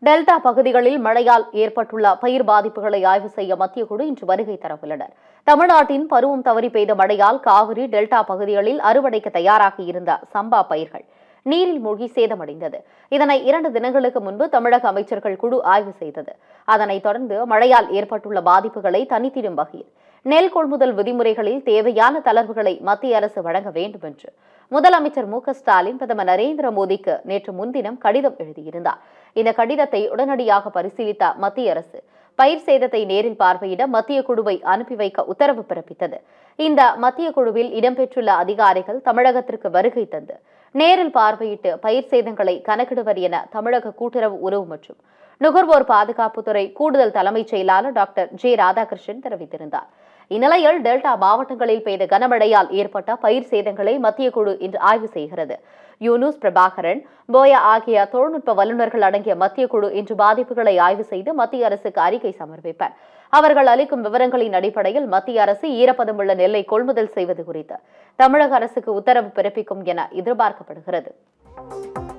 delta பகுதிகளில் மழையால் ஏற்பட்டுள்ள பயிர் பாதிப்புகளை ஆய்வு செய்ய மத்திய குழு இன்று வருகை தரவுள்ளனர் தமிழ்நாட்டின் பருவம் தவறி பெய்த மழையால் காவிரி டெல்டா பகுதிகளில் அறுவடைக்கு தயாராக இருந்த சம்பா பயிர்கள் நீரில் மூழ்கி சேதமடைந்தது இதனை இரண்டு தினங்களுக்கு முன்பு தமிழக அமைச்சர்கள் குழு ஆய்வு செய்தது அதனைத் தொடர்ந்து மழையால் ஏற்பட்டுள்ள பாதிப்புகளை தனித்திடும் வகையில் நெல் கொள்முதல் விதிமுறைகளில் தேவையான தளர்வுகளை மத்திய அரசு வழங்க வேண்டும் என்று முதலமைச்சர் மு க ஸ்டாலின் பிரதமர் நரேந்திர மோடிக்கு நேற்று முன்தினம் கடிதம் எழுதியிருந்தார் இந்த கடிதத்தை உடனடியாக பரிசீலித்த மத்திய அரசு பயிர் சேதத்தை நேரில் பார்வையிட மத்திய குழுவை அனுப்பி வைக்க உத்தரவு பிறப்பித்தது இந்த மத்திய குழுவில் இடம்பெற்றுள்ள அதிகாரிகள் தமிழகத்திற்கு வருகை தந்து நேரில் பார்வையிட்டு பயிர் சேதங்களை கணக்கிடுவர் என தமிழக கூட்டுறவு உறவு மற்றும் நுகர்வோர் பாதுகாப்புத்துறை கூடுதல் தலைமைச் செயலாளர் டாக்டர் ஜே ராதாகிருஷ்ணன் தெரிவித்திருந்தார் இந்நிலையில் டெல்டா மாவட்டங்களில் பெய்த கனமழையால் ஏற்பட்ட பயிர் சேதங்களை மத்திய குழு இன்று ஆய்வு செய்கிறது யூனுஸ் பிரபாகரன் போயா ஆகிய தொழில்நுட்ப வல்லுநர்கள் அடங்கிய மத்திய குழு இன்று பாதிப்புகளை ஆய்வு செய்து மத்திய அரசுக்கு அறிக்கை சமர்ப்பிப்பர் அவர்கள் அளிக்கும் விவரங்களின் அடிப்படையில் மத்திய அரசு ஈரப்பதமுள்ள நெல்லை கொள்முதல் செய்வது குறித்து தமிழக அரசுக்கு உத்தரவு பிறப்பிக்கும் என எதிர்பார்க்கப்படுகிறது